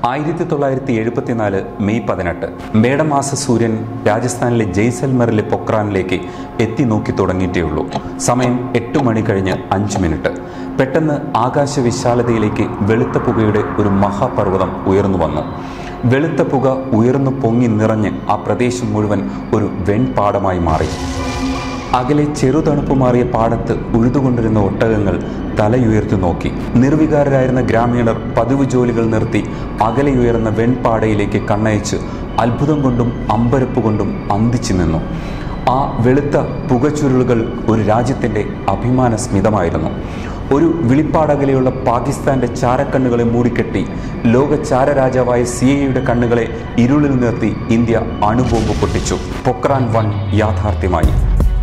ആയിരത്തി തൊള്ളായിരത്തി എഴുപത്തിനാല് മെയ് പതിനെട്ട് മേടമാസ സൂര്യൻ രാജസ്ഥാനിലെ ജയ്സൽമറിലെ പൊക്രാനിലേക്ക് എത്തി നോക്കി തുടങ്ങിയിട്ടേയുള്ളൂ സമയം എട്ട് മണി കഴിഞ്ഞ് അഞ്ച് മിനിറ്റ് പെട്ടെന്ന് ആകാശ വിശാലതയിലേക്ക് വെളുത്ത പുകയുടെ ഒരു മഹാപർവ്വതം ഉയർന്നു വന്നു വെളുത്ത പുക ഉയർന്നു പൊങ്ങി നിറഞ്ഞ് ആ പ്രദേശം മുഴുവൻ ഒരു വെൺപാടമായി മാറി അകലെ ചെറുതണുപ്പുമാറിയ പാടത്ത് ഉഴുതുകൊണ്ടിരുന്ന ഒട്ടകങ്ങൾ തലയുയർത്തി നോക്കി നിർവികാരരായിരുന്ന ഗ്രാമീണർ പതിവ് ജോലികൾ നിർത്തി അകലെയുയർന്ന വെൺപാടയിലേക്ക് കണ്ണയച്ച് അത്ഭുതം കൊണ്ടും അമ്പരപ്പ് കൊണ്ടും അന്തിച്ചു നിന്നു ആ വെളുത്ത പുകച്ചുരുളുകൾ ഒരു രാജ്യത്തിൻ്റെ അഭിമാന സ്മിതമായിരുന്നു ഒരു വിളിപ്പാടകലെയുള്ള പാകിസ്ഥാന്റെ ചാരക്കണ്ണുകളെ മൂടിക്കെട്ടി ലോക ചാരരാജാവായ സിയയുടെ കണ്ണുകളെ ഇരുളിൽ നിർത്തി ഇന്ത്യ അണുബോംബ് പൊട്ടിച്ചു പൊക്രാൻ വൺ യാഥാർത്ഥ്യമായി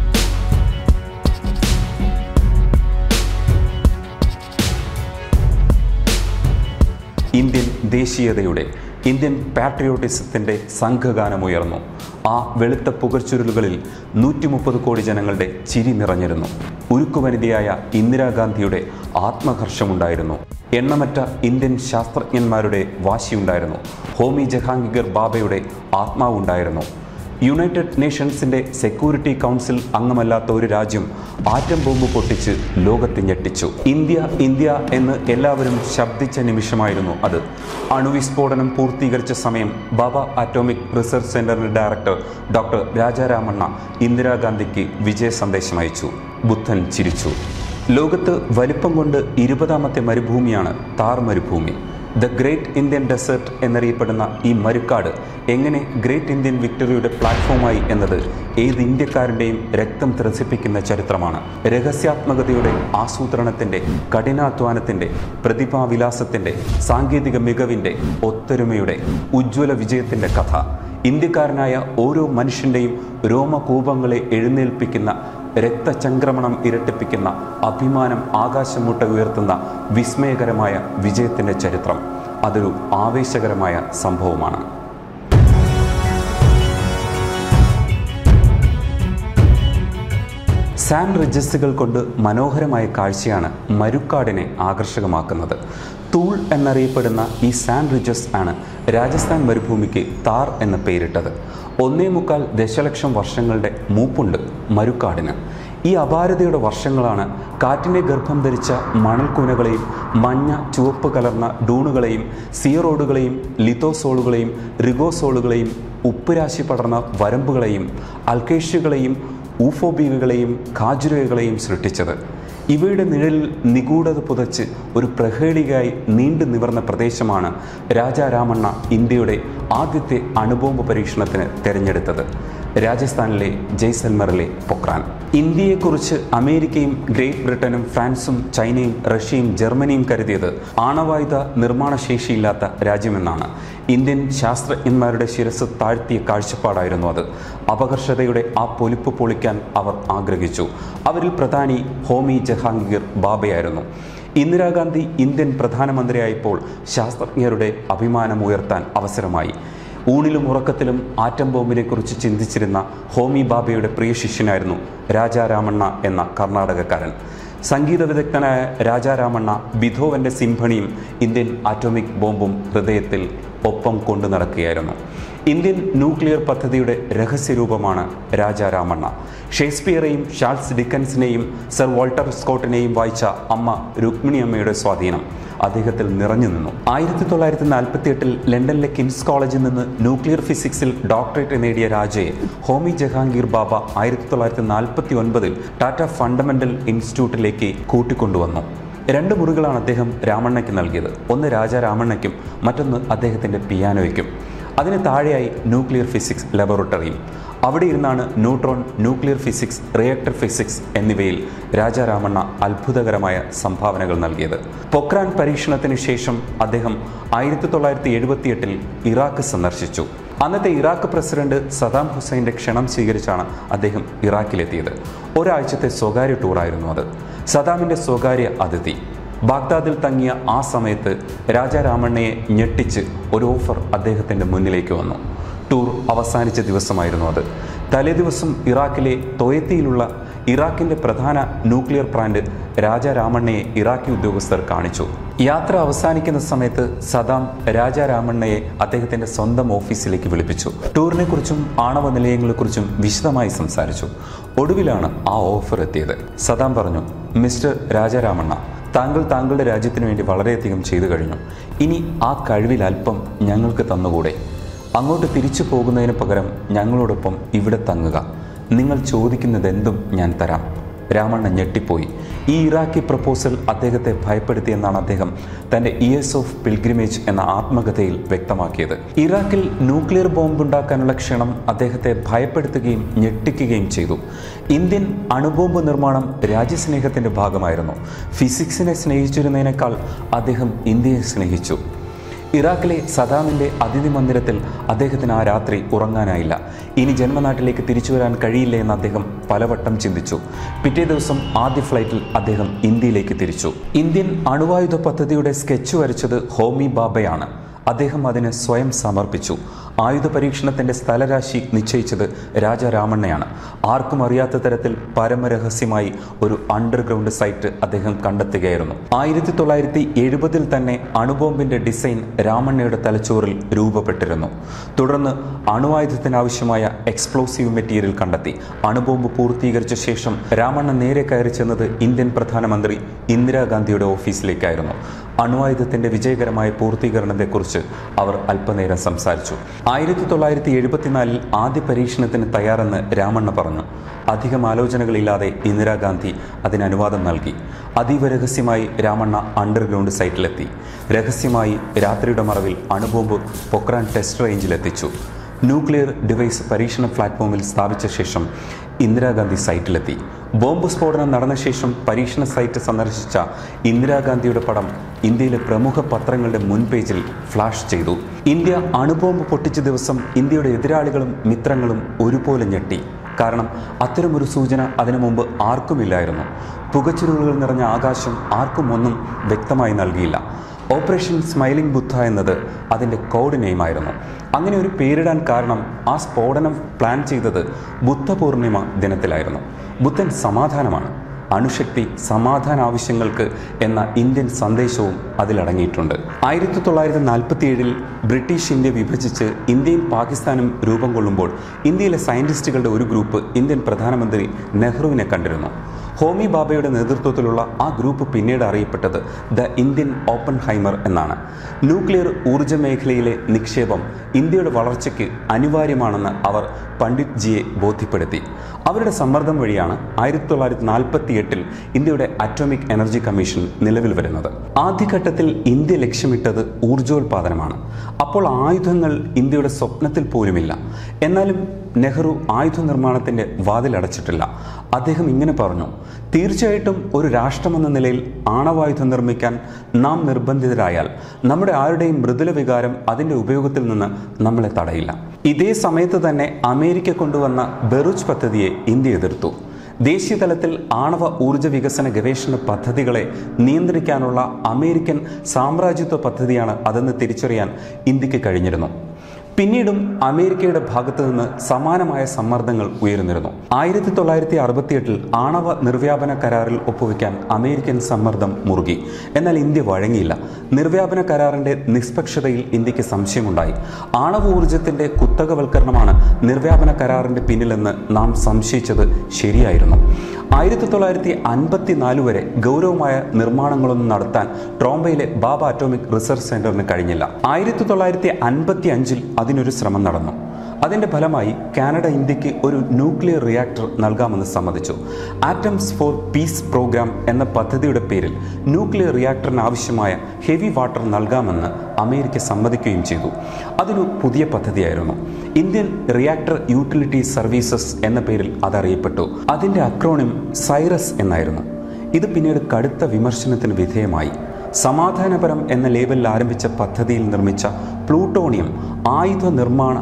ഇന്ത്യൻ ദേശീയതയുടെ ഇന്ത്യൻ പാട്രിയോട്ടിസത്തിൻ്റെ സംഘഗാനമുയർന്നു ആ വെളുത്ത പുകച്ചുരുളുകളിൽ നൂറ്റി മുപ്പത് കോടി ജനങ്ങളുടെ ചിരി നിറഞ്ഞിരുന്നു ഉരുക്കുവനിതയായ ഇന്ദിരാഗാന്ധിയുടെ ആത്മഹർഷമുണ്ടായിരുന്നു എണ്ണമറ്റ ഇന്ത്യൻ ശാസ്ത്രജ്ഞന്മാരുടെ വാശിയുണ്ടായിരുന്നു ഹോമി ജഹാംഗീർ ബാബയുടെ ആത്മാവുണ്ടായിരുന്നു യുണൈറ്റഡ് നേഷൻസിന്റെ സെക്യൂരിറ്റി കൗൺസിൽ അംഗമല്ലാത്ത ഒരു രാജ്യം ആറ്റം ബോംബ് പൊട്ടിച്ച് ലോകത്തെ ഞെട്ടിച്ചു ഇന്ത്യ ഇന്ത്യ എന്ന് എല്ലാവരും ശബ്ദിച്ച നിമിഷമായിരുന്നു അത് അണുവിസ്ഫോടനം പൂർത്തീകരിച്ച സമയം ബാബ ആറ്റോമിക് റിസർച്ച് സെന്ററിന്റെ ഡയറക്ടർ ഡോക്ടർ രാജാരാമണ്ണ ഇന്ദിരാഗാന്ധിക്ക് വിജയ സന്ദേശം അയച്ചു ബുദ്ധൻ ചിരിച്ചു ലോകത്ത് വലിപ്പം കൊണ്ട് ഇരുപതാമത്തെ മരുഭൂമിയാണ് താർ മരുഭൂമി ദ ഗ്രേറ്റ് ഇന്ത്യൻ ഡെസേർട്ട് എന്നറിയപ്പെടുന്ന ഈ മരുക്കാട് എങ്ങനെ ഗ്രേറ്റ് ഇന്ത്യൻ വിക്ടറിയുടെ പ്ലാറ്റ്ഫോമായി എന്നത് ഏത് ഇന്ത്യക്കാരൻ്റെയും രക്തം ത്രസിപ്പിക്കുന്ന ചരിത്രമാണ് രഹസ്യാത്മകതയുടെ ആസൂത്രണത്തിൻ്റെ കഠിനാധ്വാനത്തിൻ്റെ പ്രതിഭാവിലാസത്തിൻ്റെ സാങ്കേതിക മികവിൻ്റെ ഒത്തൊരുമയുടെ ഉജ്ജ്വല വിജയത്തിൻ്റെ കഥ ഇന്ത്യക്കാരനായ ഓരോ മനുഷ്യൻ്റെയും രോമകൂപങ്ങളെ എഴുന്നേൽപ്പിക്കുന്ന രക്തചംക്രമണം ഇരട്ടിപ്പിക്കുന്ന അഭിമാനം ആകാശമുട്ട ഉയർത്തുന്ന വിസ്മയകരമായ വിജയത്തിൻ്റെ ചരിത്രം അതൊരു ആവേശകരമായ സംഭവമാണ് സാൻഡ് റിജസ്റ്റുകൾ കൊണ്ട് മനോഹരമായ കാഴ്ചയാണ് മരുക്കാടിനെ ആകർഷകമാക്കുന്നത് തൂൾ എന്നറിയപ്പെടുന്ന ഈ സാൻഡ് റിജസ് ആണ് രാജസ്ഥാൻ മരുഭൂമിക്ക് താർ എന്ന പേരിട്ടത് ഒന്നേ മുക്കാൽ ദശലക്ഷം വർഷങ്ങളുടെ മൂപ്പുണ്ട് മരുക്കാടിന് ഈ അപാരതയുടെ വർഷങ്ങളാണ് കാറ്റിനെ ഗർഭം ധരിച്ച മണൽക്കൂനകളെയും മഞ്ഞ ചുവപ്പ് കലർന്ന ഡൂണുകളെയും സിയറോഡുകളെയും ലിത്തോസോളുകളെയും റിഗോസോളുകളെയും ഉപ്പുരാശി പടർന്ന വരമ്പുകളെയും അൽക്കേഷ്യകളെയും ഊഫോബീവുകളെയും ഖാജുരകളെയും സൃഷ്ടിച്ചത് ഇവയുടെ നിഴലിൽ നിഗൂഢത പുതച്ച് ഒരു പ്രഹേളികയായി നീണ്ടു നിവർന്ന പ്രദേശമാണ് രാജാരാമണ്ണ ഇന്ത്യയുടെ ആദ്യത്തെ അണുബോംബ് പരീക്ഷണത്തിന് തിരഞ്ഞെടുത്തത് രാജസ്ഥാനിലെ ജയ്സൽമറിലെ പൊക്രാൻ ഇന്ത്യയെക്കുറിച്ച് അമേരിക്കയും ഗ്രേറ്റ് ബ്രിട്ടനും ഫ്രാൻസും ചൈനയും റഷ്യയും ജർമ്മനിയും കരുതിയത് ആണവായുധ നിർമ്മാണ ശേഷിയില്ലാത്ത രാജ്യമെന്നാണ് ഇന്ത്യൻ ശാസ്ത്രജ്ഞന്മാരുടെ ശിരസ് താഴ്ത്തിയ കാഴ്ചപ്പാടായിരുന്നു അത് അപകർഷതയുടെ ആ പൊലിപ്പ് പൊളിക്കാൻ അവർ ആഗ്രഹിച്ചു അവരിൽ പ്രധാനി ഹോമി ജഹാംഗീർ ബാബയായിരുന്നു ഇന്ദിരാഗാന്ധി ഇന്ത്യൻ പ്രധാനമന്ത്രിയായപ്പോൾ ശാസ്ത്രജ്ഞരുടെ അഭിമാനം ഉയർത്താൻ അവസരമായി ഊണിലും ഉറക്കത്തിലും ആറ്റം ബോംബിനെക്കുറിച്ച് ചിന്തിച്ചിരുന്ന ഹോമി ബാബയുടെ പ്രിയ ശിഷ്യനായിരുന്നു രാജാരാമണ്ണ എന്ന കർണാടകക്കാരൻ സംഗീത വിദഗ്ധനായ രാജാരാമണ്ണ ബിധോവന്റെ സിംഫണിയും ഇന്ത്യൻ ആറ്റോമിക് ബോംബും ഹൃദയത്തിൽ ഒപ്പം കൊണ്ടു നടക്കുകയായിരുന്നു ഇന്ത്യൻ ന്യൂക്ലിയർ പദ്ധതിയുടെ രഹസ്യരൂപമാണ് രാജാരാമണ്ണ ഷേക്സ്പിയറെയും ഷാൾസ് ഡിക്കൻസിനെയും സർ വാൾട്ടർ സ്കോട്ടിനെയും വായിച്ച അമ്മ രുക്മിണി അമ്മയുടെ സ്വാധീനം അദ്ദേഹത്തിൽ നിറഞ്ഞു നിന്നു ആയിരത്തി തൊള്ളായിരത്തി നാൽപ്പത്തി എട്ടിൽ ലണ്ടനിലെ കിങ്സ് കോളേജിൽ നിന്ന് ന്യൂക്ലിയർ ഫിസിക്സിൽ ഡോക്ടറേറ്റ് നേടിയ രാജയെ ഹോമി ജഹാംഗീർ ബാബ ആയിരത്തി തൊള്ളായിരത്തി നാൽപ്പത്തി ഒൻപതിൽ ടാറ്റ ഫണ്ടമെന്റൽ ഇൻസ്റ്റിറ്റ്യൂട്ടിലേക്ക് കൂട്ടിക്കൊണ്ടുവന്നു രണ്ട് മുറികളാണ് അദ്ദേഹം രാമണ്ണയ്ക്ക് നൽകിയത് ഒന്ന് രാജാ രാമണ്ണയ്ക്കും മറ്റൊന്ന് അദ്ദേഹത്തിൻ്റെ പിയാനോയ്ക്കും അതിന് താഴെയായി ന്യൂക്ലിയർ ഫിസിക്സ് ലബോറട്ടറിയും അവിടെ ഇരുന്നാണ് neutron nuclear physics reactor physics എന്നിവയിൽ രാജാരാമണ്ണ അത്ഭുതകരമായ സംഭാവനകൾ നൽകിയത് പൊക്രാൻ പരീക്ഷണത്തിന് ശേഷം അദ്ദേഹം ആയിരത്തി തൊള്ളായിരത്തി എഴുപത്തിയെട്ടിൽ ഇറാഖ് സന്ദർശിച്ചു അന്നത്തെ ഇറാഖ് പ്രസിഡന്റ് സദാം ഹുസൈൻ്റെ ക്ഷണം സ്വീകരിച്ചാണ് അദ്ദേഹം ഇറാഖിലെത്തിയത് ഒരാഴ്ചത്തെ സ്വകാര്യ ടൂറായിരുന്നു അത് സദാമിൻ്റെ സ്വകാര്യ അതിഥി ബാഗ്ദാദിൽ തങ്ങിയ ആ സമയത്ത് രാജാരാമണ്ണയെ ഞെട്ടിച്ച് ഒരു ഓഫർ അദ്ദേഹത്തിൻ്റെ മുന്നിലേക്ക് വന്നു ടൂർ അവസാനിച്ച ദിവസമായിരുന്നു അത് തലേദിവസം ഇറാഖിലെ തൊയത്തിയിലുള്ള ഇറാഖിന്റെ പ്രധാന ന്യൂക്ലിയർ പ്ലാന്റ് രാജാരാമണ്ണയെ ഇറാഖി ഉദ്യോഗസ്ഥർ കാണിച്ചു യാത്ര അവസാനിക്കുന്ന സമയത്ത് സദാം രാജാരാമണ്ണയെ അദ്ദേഹത്തിന്റെ സ്വന്തം ഓഫീസിലേക്ക് വിളിപ്പിച്ചു ടൂറിനെ കുറിച്ചും ആണവ നിലയങ്ങളെക്കുറിച്ചും വിശദമായി സംസാരിച്ചു ഒടുവിലാണ് ആ ഓഫർ എത്തിയത് സദാം പറഞ്ഞു മിസ്റ്റർ രാജാരാമണ്ണ താങ്കൾ താങ്കളുടെ രാജ്യത്തിന് വേണ്ടി വളരെയധികം ചെയ്തു കഴിഞ്ഞു ഇനി ആ കഴിവിൽ അല്പം ഞങ്ങൾക്ക് തന്നുകൂടെ അങ്ങോട്ട് തിരിച്ചു പോകുന്നതിന് പകരം ഞങ്ങളോടൊപ്പം ഇവിടെ തങ്ങുക നിങ്ങൾ ചോദിക്കുന്നതെന്തും ഞാൻ തരാം രാമണ്ണ ഞെട്ടിപ്പോയി ഈ ഇറാഖി പ്രപ്പോസൽ അദ്ദേഹത്തെ ഭയപ്പെടുത്തിയെന്നാണ് അദ്ദേഹം തൻ്റെ ഇയേഴ്സ് ഓഫ് പിൽഗ്രിമേജ് എന്ന ആത്മകഥയിൽ വ്യക്തമാക്കിയത് ഇറാഖിൽ ന്യൂക്ലിയർ ബോംബ് ഉണ്ടാക്കാനുള്ള ക്ഷണം അദ്ദേഹത്തെ ഭയപ്പെടുത്തുകയും ഞെട്ടിക്കുകയും ചെയ്തു ഇന്ത്യൻ അണുബോംബ് നിർമ്മാണം രാജ്യസ്നേഹത്തിൻ്റെ ഭാഗമായിരുന്നു ഫിസിക്സിനെ സ്നേഹിച്ചിരുന്നതിനേക്കാൾ അദ്ദേഹം ഇന്ത്യയെ സ്നേഹിച്ചു ഇറാഖിലെ സദാമിൻ്റെ അതിഥി മന്ദിരത്തിൽ അദ്ദേഹത്തിന് ആ രാത്രി ഉറങ്ങാനായില്ല ഇനി ജന്മനാട്ടിലേക്ക് തിരിച്ചു വരാൻ കഴിയില്ല എന്ന് അദ്ദേഹം പലവട്ടം ചിന്തിച്ചു പിറ്റേ ദിവസം ആദ്യ ഫ്ലൈറ്റിൽ അദ്ദേഹം ഇന്ത്യയിലേക്ക് തിരിച്ചു ഇന്ത്യൻ അണുവായുധ പദ്ധതിയുടെ സ്കെച്ച് വരച്ചത് ഹോമി ബാബയാണ് അദ്ദേഹം അതിന് സ്വയം സമർപ്പിച്ചു ആയുധ പരീക്ഷണത്തിന്റെ സ്ഥലരാശി നിശ്ചയിച്ചത് രാജാരാമണ്ണയാണ് ആർക്കും അറിയാത്ത തരത്തിൽ പരമരഹസ്യമായി ഒരു അണ്ടർഗ്രൗണ്ട് സൈറ്റ് അദ്ദേഹം കണ്ടെത്തുകയായിരുന്നു ആയിരത്തി തൊള്ളായിരത്തി എഴുപതിൽ തന്നെ അണുബോംബിന്റെ ഡിസൈൻ രാമണ്ണയുടെ തലച്ചോറിൽ രൂപപ്പെട്ടിരുന്നു തുടർന്ന് അണുവായുധത്തിനാവശ്യമായ എക്സ്പ്ലോസീവ് മെറ്റീരിയൽ കണ്ടെത്തി അണുബോംബ് പൂർത്തീകരിച്ച ശേഷം രാമണ്ണ നേരെ കയറി ചെന്നത് ഇന്ത്യൻ പ്രധാനമന്ത്രി ഇന്ദിരാഗാന്ധിയുടെ ഓഫീസിലേക്കായിരുന്നു അണുവായുധത്തിന്റെ വിജയകരമായ പൂർത്തീകരണത്തെക്കുറിച്ച് അവർ അല്പനേരം സംസാരിച്ചു ആയിരത്തി തൊള്ളായിരത്തി എഴുപത്തിനാലിൽ ആദ്യ പരീക്ഷണത്തിന് തയ്യാറെന്ന് രാമണ്ണ പറഞ്ഞു അധികം ആലോചനകളില്ലാതെ ഇന്ദിരാഗാന്ധി അതിന് അനുവാദം നൽകി അതീവ രഹസ്യമായി രാമണ്ണ അണ്ടർഗ്രൗണ്ട് സൈറ്റിലെത്തി രഹസ്യമായി രാത്രിയുടെ മറവിൽ അണുബോംബ് പൊക്രാൻ ടെസ്റ്റ് റേഞ്ചിലെത്തിച്ചു ന്യൂക്ലിയർ ഡിവൈസ് പരീക്ഷണ പ്ലാറ്റ്ഫോമിൽ സ്ഥാപിച്ച ശേഷം ഇന്ദിരാഗാന്ധി സൈറ്റിലെത്തി ബോംബ് സ്ഫോടനം നടന്ന ശേഷം പരീക്ഷണ സൈറ്റ് സന്ദർശിച്ച ഇന്ദിരാഗാന്ധിയുടെ പടം ഇന്ത്യയിലെ പ്രമുഖ പത്രങ്ങളുടെ മുൻ പേജിൽ ഫ്ലാഷ് ചെയ്തു ഇന്ത്യ അണുബോംബ് പൊട്ടിച്ച ദിവസം ഇന്ത്യയുടെ എതിരാളികളും മിത്രങ്ങളും ഒരുപോലെ ഞെട്ടി കാരണം അത്തരമൊരു സൂചന അതിനു മുമ്പ് ആർക്കുമില്ലായിരുന്നു പുകച്ചുരുളുകൾ നിറഞ്ഞ ആകാശം ആർക്കും ഒന്നും വ്യക്തമായി നൽകിയില്ല ഓപ്പറേഷൻ സ്മൈലിംഗ് ബുദ്ധ എന്നത് അതിൻ്റെ കോഡ് നെയിമായിരുന്നു അങ്ങനെ ഒരു പേരിടാൻ കാരണം ആ സ്ഫോടനം പ്ലാൻ ചെയ്തത് ബുദ്ധപൂർണിമ ദിനത്തിലായിരുന്നു ബുദ്ധൻ സമാധാനമാണ് അണുശക്തി സമാധാന ആവശ്യങ്ങൾക്ക് എന്ന ഇന്ത്യൻ സന്ദേശവും അതിലടങ്ങിയിട്ടുണ്ട് ആയിരത്തി തൊള്ളായിരത്തി നാൽപ്പത്തി ഏഴിൽ ബ്രിട്ടീഷ് ഇന്ത്യ വിഭജിച്ച് ഇന്ത്യയും പാകിസ്ഥാനും രൂപം കൊള്ളുമ്പോൾ ഇന്ത്യയിലെ സയന്റിസ്റ്റുകളുടെ ഒരു ഗ്രൂപ്പ് ഇന്ത്യൻ പ്രധാനമന്ത്രി നെഹ്റുവിനെ കണ്ടിരുന്നു ഹോമി ബാബയുടെ നേതൃത്വത്തിലുള്ള ആ ഗ്രൂപ്പ് പിന്നീട് അറിയപ്പെട്ടത് ദ ഇന്ത്യൻ ഓപ്പൺ ഹൈമർ എന്നാണ് ന്യൂക്ലിയർ ഊർജ്ജ മേഖലയിലെ നിക്ഷേപം ഇന്ത്യയുടെ വളർച്ചയ്ക്ക് അനിവാര്യമാണെന്ന് അവർ പണ്ഡിറ്റ് ജിയെ ബോധ്യപ്പെടുത്തി അവരുടെ സമ്മർദ്ദം വഴിയാണ് ആയിരത്തി തൊള്ളായിരത്തി നാൽപ്പത്തി എട്ടിൽ ഇന്ത്യയുടെ അറ്റോമിക് എനർജി കമ്മീഷൻ നിലവിൽ വരുന്നത് ആദ്യഘട്ടത്തിൽ ഇന്ത്യ ലക്ഷ്യമിട്ടത് ഊർജോൽപാദനമാണ് അപ്പോൾ ആയുധങ്ങൾ ഇന്ത്യയുടെ സ്വപ്നത്തിൽ പോലുമില്ല എന്നാലും നെഹ്റു ആയുധ നിർമ്മാണത്തിന്റെ വാതിലടച്ചിട്ടില്ല അദ്ദേഹം ഇങ്ങനെ പറഞ്ഞു തീർച്ചയായിട്ടും ഒരു രാഷ്ട്രമെന്ന നിലയിൽ ആണവായുധം നിർമ്മിക്കാൻ നാം നിർബന്ധിതരായാൽ നമ്മുടെ ആരുടെയും മൃദുല വികാരം അതിൻ്റെ ഉപയോഗത്തിൽ നിന്ന് നമ്മളെ തടയില്ല ഇതേ സമയത്ത് തന്നെ അമേരിക്ക കൊണ്ടുവന്ന ബെറുജ് പദ്ധതിയെ ഇന്ത്യ എതിർത്തു ദേശീയ തലത്തിൽ ആണവ ഊർജ്ജ വികസന ഗവേഷണ പദ്ധതികളെ നിയന്ത്രിക്കാനുള്ള അമേരിക്കൻ സാമ്രാജ്യത്വ പദ്ധതിയാണ് അതെന്ന് തിരിച്ചറിയാൻ ഇന്ത്യക്ക് കഴിഞ്ഞിരുന്നു പിന്നീടും അമേരിക്കയുടെ ഭാഗത്തു നിന്ന് സമാനമായ സമ്മർദ്ദങ്ങൾ ഉയർന്നിരുന്നു ആയിരത്തി തൊള്ളായിരത്തി അറുപത്തിയെട്ടിൽ ആണവ നിർവ്യാപന കരാറിൽ ഒപ്പുവെക്കാൻ അമേരിക്കൻ സമ്മർദ്ദം മുറുകി എന്നാൽ ഇന്ത്യ വഴങ്ങിയില്ല നിർവ്യാപന കരാറിന്റെ നിഷ്പക്ഷതയിൽ ഇന്ത്യക്ക് സംശയമുണ്ടായി ആണവ ഊർജത്തിന്റെ കുത്തകവൽക്കരണമാണ് നിർവ്യാപന കരാറിന്റെ പിന്നിലെന്ന് നാം സംശയിച്ചത് ശരിയായിരുന്നു ആയിരത്തി തൊള്ളായിരത്തി അൻപത്തിനാല് വരെ ഗൗരവമായ നിർമ്മാണങ്ങളൊന്നും നടത്താൻ ട്രോംബയിലെ ബാബ അറ്റോമിക് റിസർച്ച് സെന്ററിന് കഴിഞ്ഞില്ല ആയിരത്തി തൊള്ളായിരത്തി അൻപത്തി അഞ്ചിൽ അതിനൊരു ശ്രമം നടന്നു അതിന്റെ ഫലമായി കാനഡ ഇന്ത്യക്ക് ഒരു ന്യൂക്ലിയർ റിയാക്ടർ നൽകാമെന്ന് സമ്മതിച്ചു ആറ്റംസ് ഫോർ പീസ് പ്രോഗ്രാം എന്ന പദ്ധതിയുടെ പേരിൽ ന്യൂക്ലിയർ റിയാക്ടറിന് ആവശ്യമായ ഹെവി വാട്ടർ നൽകാമെന്ന് അമേരിക്ക സമ്മതിക്കുകയും ചെയ്തു അതൊരു പുതിയ പദ്ധതിയായിരുന്നു ഇന്ത്യൻ റിയാക്ടർ യൂട്ടിലിറ്റി സർവീസസ് എന്ന പേരിൽ അതറിയപ്പെട്ടു അതിൻ്റെ അക്രോണിം സൈറസ് എന്നായിരുന്നു ഇത് പിന്നീട് കടുത്ത വിമർശനത്തിന് വിധേയമായി സമാധാനപരം എന്ന ലേബലിൽ ആരംഭിച്ച പദ്ധതിയിൽ നിർമ്മിച്ച പ്ലൂട്ടോണിയം ആയുധ നിർമ്മാണ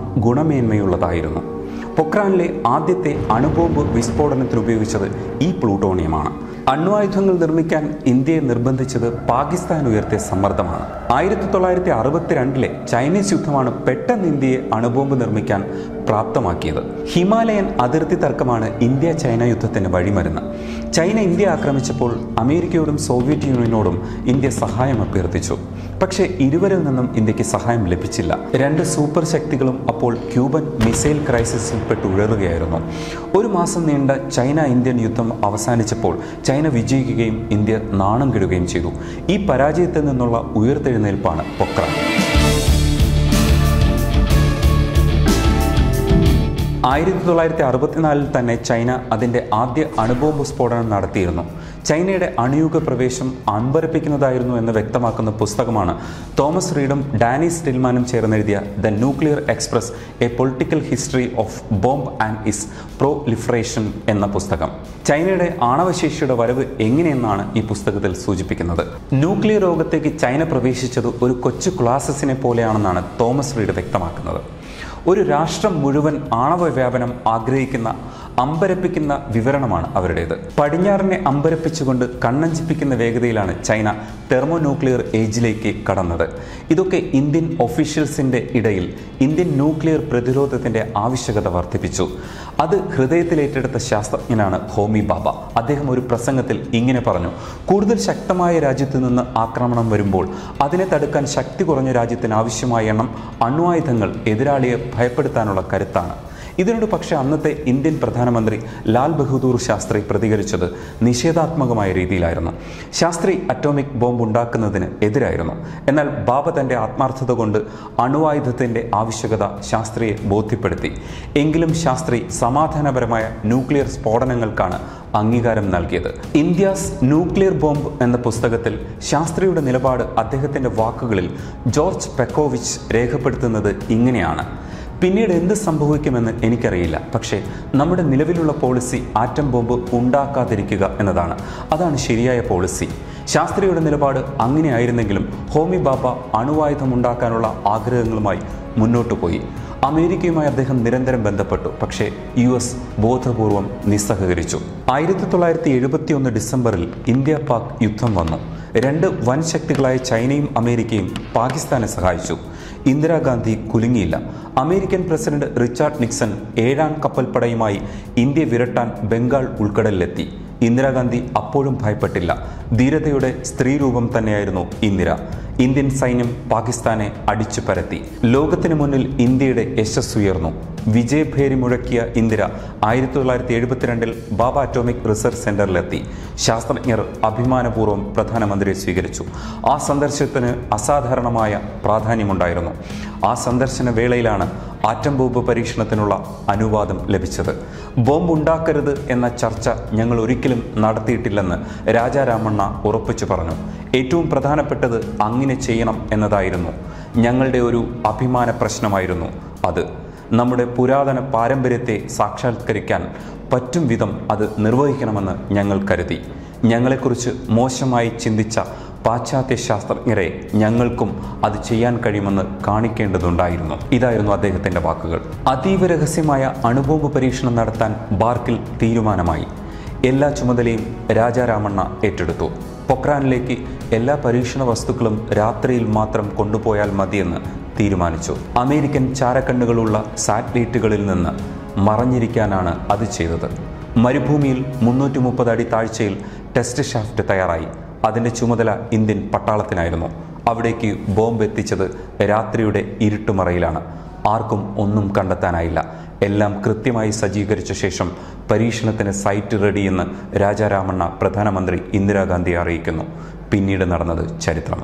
ഗുണമേന്മയുള്ളതായിരുന്നു പൊക്രാനിലെ ആദ്യത്തെ അണുബോംബ് വിസ്ഫോടനത്തിന് ഉപയോഗിച്ചത് ഈ പ്ലൂട്ടോണിയമാണ് അണ്വായുധങ്ങൾ നിർമ്മിക്കാൻ ഇന്ത്യയെ നിർബന്ധിച്ചത് പാകിസ്ഥാൻ ഉയർത്തിയ സമ്മർദ്ദമാണ് ആയിരത്തി തൊള്ളായിരത്തി അറുപത്തിരണ്ടിലെ ചൈനീസ് യുദ്ധമാണ് പെട്ടെന്ന് ഇന്ത്യയെ അണുബോംബ് നിർമ്മിക്കാൻ പ്രാപ്തമാക്കിയത് ഹിമാലയൻ അതിർത്തി തർക്കമാണ് ഇന്ത്യ ചൈന യുദ്ധത്തിന് വഴിമരുന്ന് ചൈന ഇന്ത്യ ആക്രമിച്ചപ്പോൾ അമേരിക്കയോടും സോവിയറ്റ് യൂണിയനോടും ഇന്ത്യ സഹായം അഭ്യർത്ഥിച്ചു പക്ഷേ ഇരുവരിൽ നിന്നും ഇന്ത്യക്ക് സഹായം ലഭിച്ചില്ല രണ്ട് സൂപ്പർ ശക്തികളും അപ്പോൾ ക്യൂബൻ മിസൈൽ ക്രൈസിസിൽ പെട്ട് ഉഴറുകയായിരുന്നു ഒരു മാസം നീണ്ട ചൈന ഇന്ത്യൻ യുദ്ധം അവസാനിച്ചപ്പോൾ ചൈന വിജയിക്കുകയും ഇന്ത്യ നാണം കെടുകയും ചെയ്തു ഈ പരാജയത്തിൽ നിന്നുള്ള ഉയർത്തെഴുന്നേൽപ്പാണ് പൊക്രാൻ ആയിരത്തി തൊള്ളായിരത്തി അറുപത്തിനാലിൽ തന്നെ ചൈന അതിൻ്റെ ആദ്യ അണുബോംബ് സ്ഫോടനം നടത്തിയിരുന്നു ചൈനയുടെ അണുയുഗ പ്രവേശം അമ്പരപ്പിക്കുന്നതായിരുന്നു എന്ന് വ്യക്തമാക്കുന്ന പുസ്തകമാണ് തോമസ് റീഡും ഡാനി സ്റ്റിൽമാനും ചേർന്നെഴുതിയ the nuclear express a political history of bomb and its proliferation എന്ന പുസ്തകം ചൈനയുടെ ആണവശേഷിയുടെ വരവ് എങ്ങനെയെന്നാണ് ഈ പുസ്തകത്തിൽ സൂചിപ്പിക്കുന്നത് ന്യൂക്ലിയർ രോഗത്തേക്ക് ചൈന പ്രവേശിച്ചത് ഒരു കൊച്ചു ക്ലാസസിനെ പോലെയാണെന്നാണ് തോമസ് റീഡ് വ്യക്തമാക്കുന്നത് ഒരു രാഷ്ട്രം മുഴുവൻ ആണവ വ്യാപനം ആഗ്രഹിക്കുന്ന അമ്പരപ്പിക്കുന്ന വിവരണമാണ് അവരുടേത് പടിഞ്ഞാറിനെ അമ്പരപ്പിച്ചുകൊണ്ട് കണ്ണഞ്ചിപ്പിക്കുന്ന വേഗതയിലാണ് ചൈന തെർമോ ന്യൂക്ലിയർ ഏജിലേക്ക് കടന്നത് ഇതൊക്കെ ഇന്ത്യൻ ഒഫീഷ്യൽസിൻ്റെ ഇടയിൽ ഇന്ത്യൻ ന്യൂക്ലിയർ പ്രതിരോധത്തിൻ്റെ ആവശ്യകത വർദ്ധിപ്പിച്ചു അത് ഹൃദയത്തിലേറ്റെടുത്ത ശാസ്ത്രജ്ഞനാണ് ഹോമി ബാബ അദ്ദേഹം ഒരു പ്രസംഗത്തിൽ ഇങ്ങനെ പറഞ്ഞു കൂടുതൽ ശക്തമായ രാജ്യത്തു നിന്ന് ആക്രമണം വരുമ്പോൾ അതിനെ തടുക്കാൻ ശക്തി കുറഞ്ഞ രാജ്യത്തിന് ആവശ്യമായ എണ്ണം അണ്വായുധങ്ങൾ എതിരാളിയെ ഭയപ്പെടുത്താനുള്ള കരുത്താണ് ഇതിനോട് പക്ഷേ അന്നത്തെ ഇന്ത്യൻ പ്രധാനമന്ത്രി ലാൽ ബഹദൂർ ശാസ്ത്രി പ്രതികരിച്ചത് നിഷേധാത്മകമായ രീതിയിലായിരുന്നു ശാസ്ത്രി അറ്റോമിക് ബോംബ് ഉണ്ടാക്കുന്നതിന് എതിരായിരുന്നു എന്നാൽ ബാബ തൻ്റെ ആത്മാർത്ഥത കൊണ്ട് അണുവായുധത്തിൻ്റെ ആവശ്യകത ശാസ്ത്രിയെ ബോധ്യപ്പെടുത്തി എങ്കിലും ശാസ്ത്രി സമാധാനപരമായ ന്യൂക്ലിയർ സ്ഫോടനങ്ങൾക്കാണ് അംഗീകാരം നൽകിയത് ഇന്ത്യാസ് ന്യൂക്ലിയർ ബോംബ് എന്ന പുസ്തകത്തിൽ ശാസ്ത്രിയുടെ നിലപാട് അദ്ദേഹത്തിൻ്റെ വാക്കുകളിൽ ജോർജ് പെക്കോവിച്ച് രേഖപ്പെടുത്തുന്നത് ഇങ്ങനെയാണ് പിന്നീട് എന്ത് സംഭവിക്കുമെന്ന് എനിക്കറിയില്ല പക്ഷേ നമ്മുടെ നിലവിലുള്ള പോളിസി ആറ്റം ബോംബ് ഉണ്ടാക്കാതിരിക്കുക എന്നതാണ് അതാണ് ശരിയായ പോളിസി ശാസ്ത്രിയുടെ നിലപാട് അങ്ങനെയായിരുന്നെങ്കിലും ഹോമി ബാബ അണുവായുധം ഉണ്ടാക്കാനുള്ള ആഗ്രഹങ്ങളുമായി മുന്നോട്ടു പോയി അമേരിക്കയുമായി അദ്ദേഹം നിരന്തരം ബന്ധപ്പെട്ടു പക്ഷേ യു എസ് ബോധപൂർവം നിസ്സഹകരിച്ചു ആയിരത്തി തൊള്ളായിരത്തി എഴുപത്തിയൊന്ന് ഡിസംബറിൽ ഇന്ത്യ പാക് യുദ്ധം വന്നു രണ്ട് വൻ ശക്തികളായ ചൈനയും അമേരിക്കയും പാകിസ്ഥാനെ സഹായിച്ചു ഇന്ദിരാഗാന്ധി കുലുങ്ങിയില്ല അമേരിക്കൻ പ്രസിഡന്റ് റിച്ചാർഡ് നിക്സൺ ഏഴാം കപ്പൽപ്പടയുമായി ഇന്ത്യ വിരട്ടാൻ ബംഗാൾ ഉൾക്കടലിലെത്തി ഇന്ദിരാഗാന്ധി അപ്പോഴും ഭയപ്പെട്ടില്ല ധീരതയുടെ സ്ത്രീരൂപം തന്നെയായിരുന്നു ഇന്ദിര ഇന്ത്യൻ സൈന്യം പാകിസ്ഥാനെ അടിച്ചു പരത്തി ലോകത്തിന് മുന്നിൽ ഇന്ത്യയുടെ യശസ് ഉയർന്നു വിജയഭേരി മുഴക്കിയ ഇന്ദിര ആയിരത്തി തൊള്ളായിരത്തി എഴുപത്തിരണ്ടിൽ ബാബ അറ്റോമിക് റിസർച്ച് സെന്ററിലെത്തി ശാസ്ത്രജ്ഞർ അഭിമാനപൂർവ്വം പ്രധാനമന്ത്രിയെ സ്വീകരിച്ചു ആ സന്ദർശനത്തിന് അസാധാരണമായ പ്രാധാന്യമുണ്ടായിരുന്നു ആ സന്ദർശന വേളയിലാണ് ആറ്റം ബോംബ് പരീക്ഷണത്തിനുള്ള അനുവാദം ലഭിച്ചത് ബോംബ് ഉണ്ടാക്കരുത് എന്ന ചർച്ച ഞങ്ങൾ ഒരിക്കലും നടത്തിയിട്ടില്ലെന്ന് രാജാരാമണ്ണ ഉറപ്പിച്ചു പറഞ്ഞു ഏറ്റവും പ്രധാനപ്പെട്ടത് അങ്ങനെ ചെയ്യണം എന്നതായിരുന്നു ഞങ്ങളുടെ ഒരു അഭിമാന പ്രശ്നമായിരുന്നു അത് നമ്മുടെ പുരാതന പാരമ്പര്യത്തെ സാക്ഷാത്കരിക്കാൻ പറ്റും വിധം അത് നിർവഹിക്കണമെന്ന് ഞങ്ങൾ കരുതി ഞങ്ങളെക്കുറിച്ച് മോശമായി ചിന്തിച്ച പാശ്ചാത്യ ശാസ്ത്രജ്ഞരെ ഞങ്ങൾക്കും അത് ചെയ്യാൻ കഴിയുമെന്ന് കാണിക്കേണ്ടതുണ്ടായിരുന്നു ഇതായിരുന്നു അദ്ദേഹത്തിൻ്റെ വാക്കുകൾ അതീവ രഹസ്യമായ അണുബോംബ് പരീക്ഷണം നടത്താൻ ബാർക്കിൽ തീരുമാനമായി എല്ലാ ചുമതലയും രാജാരാമണ്ണ ഏറ്റെടുത്തു പൊക്രാനിലേക്ക് എല്ലാ പരീക്ഷണ വസ്തുക്കളും രാത്രിയിൽ മാത്രം കൊണ്ടുപോയാൽ മതിയെന്ന് തീരുമാനിച്ചു അമേരിക്കൻ ചാരക്കണ്ണുകളുള്ള സാറ്റലൈറ്റുകളിൽ നിന്ന് മറഞ്ഞിരിക്കാനാണ് അത് ചെയ്തത് മരുഭൂമിയിൽ മുന്നൂറ്റി മുപ്പത് അടി താഴ്ചയിൽ ടെസ്റ്റ് ഷാഫ്റ്റ് തയ്യാറായി അതിൻ്റെ ചുമതല ഇന്ത്യൻ പട്ടാളത്തിനായിരുന്നു അവിടേക്ക് ബോംബ് എത്തിച്ചത് രാത്രിയുടെ ഇരുട്ടുമറയിലാണ് ആർക്കും ഒന്നും കണ്ടെത്താനായില്ല എല്ലാം കൃത്യമായി സജ്ജീകരിച്ച ശേഷം പരീക്ഷണത്തിന് സൈറ്റ് റെഡിയെന്ന് രാജാരാമണ്ണ പ്രധാനമന്ത്രി ഇന്ദിരാഗാന്ധിയെ അറിയിക്കുന്നു പിന്നീട് നടന്നത് ചരിത്രം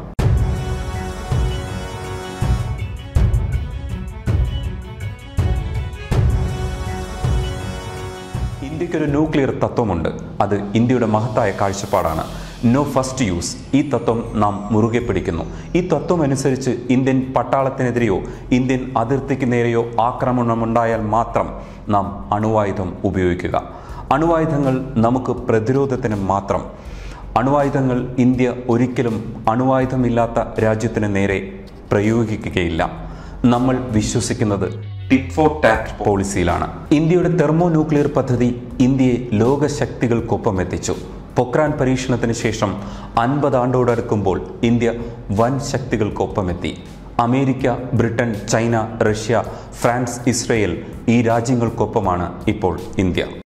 ഇന്ത്യക്കൊരു ന്യൂക്ലിയർ തത്വമുണ്ട് അത് ഇന്ത്യയുടെ മഹത്തായ കാഴ്ചപ്പാടാണ് നോ ഫസ്റ്റ് യൂസ് ഈ തത്വം നാം മുറുകെ പിടിക്കുന്നു ഈ തത്വം അനുസരിച്ച് ഇന്ത്യൻ പട്ടാളത്തിനെതിരെയോ ഇന്ത്യൻ അതിർത്തിക്ക് നേരെയോ ആക്രമണമുണ്ടായാൽ മാത്രം നാം അണുവായുധം ഉപയോഗിക്കുക അണുവായുധങ്ങൾ നമുക്ക് പ്രതിരോധത്തിന് മാത്രം അണുവായുധങ്ങൾ ഇന്ത്യ ഒരിക്കലും അണുവായുധമില്ലാത്ത രാജ്യത്തിന് നേരെ പ്രയോഗിക്കുകയില്ല നമ്മൾ വിശ്വസിക്കുന്നത് ടിറ്റ് ഫോർ ടാറ്റ് പോളിസിയിലാണ് ഇന്ത്യയുടെ തെർമോ ന്യൂക്ലിയർ പദ്ധതി ഇന്ത്യയെ ലോകശക്തികൾക്കൊപ്പം എത്തിച്ചു പൊക്രാൻ പരീക്ഷണത്തിന് ശേഷം അൻപതാണ്ടോടടുക്കുമ്പോൾ ഇന്ത്യ വൻ ശക്തികൾക്കൊപ്പമെത്തി America Britain China Russia France Israel ഈ രാജ്യങ്ങൾക്കൊപ്പമാണ് ഇപ്പോൾ ഇന്ത്യ